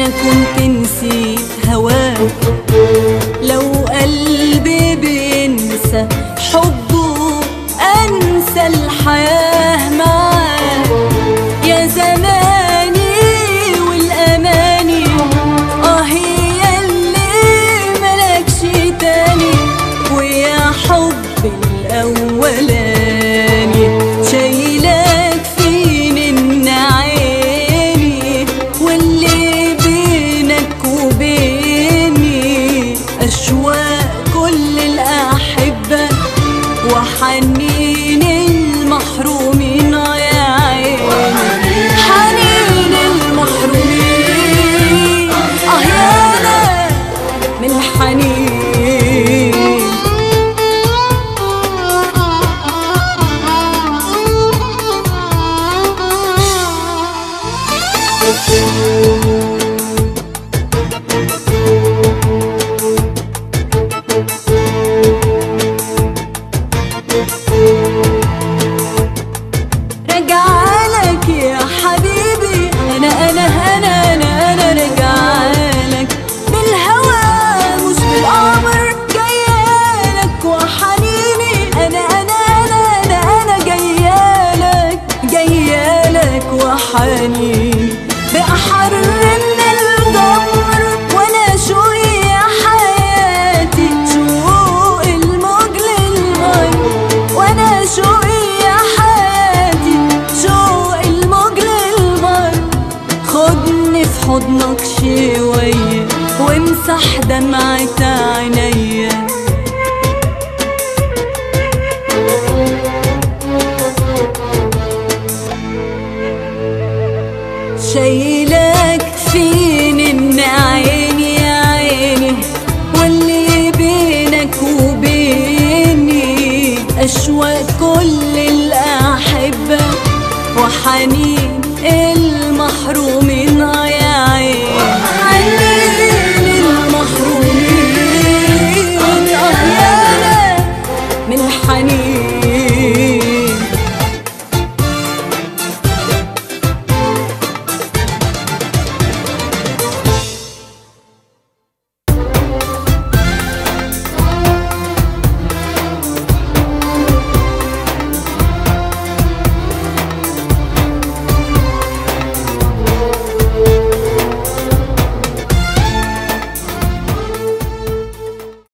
انا كنت نسيت هواك لو قلبي بينسى حبه انسى الحياة معاك يا زماني والاماني اه هي اللي ملكش تاني ويا حب الاولاني شايلك فين ان عيني واللي بينك وبيني اشواق كل الاحبه وحنين المحرومين يا عيني حنين المحرومين اه يا أنا من الحنين رجعلك يا حبيبي انا انا انا انا انا رجعلك بالهوى مش بالقمر جايالك وحنيني انا انا انا انا انا جايالك جايالك وحنيني بأحر من الجمر وانا شوقي يا حياتي شوق الموج للغير وانا شوقي يا حياتي شوق الموج للغير خدني في حضنك شوية وامسح دمعة عينيا شايف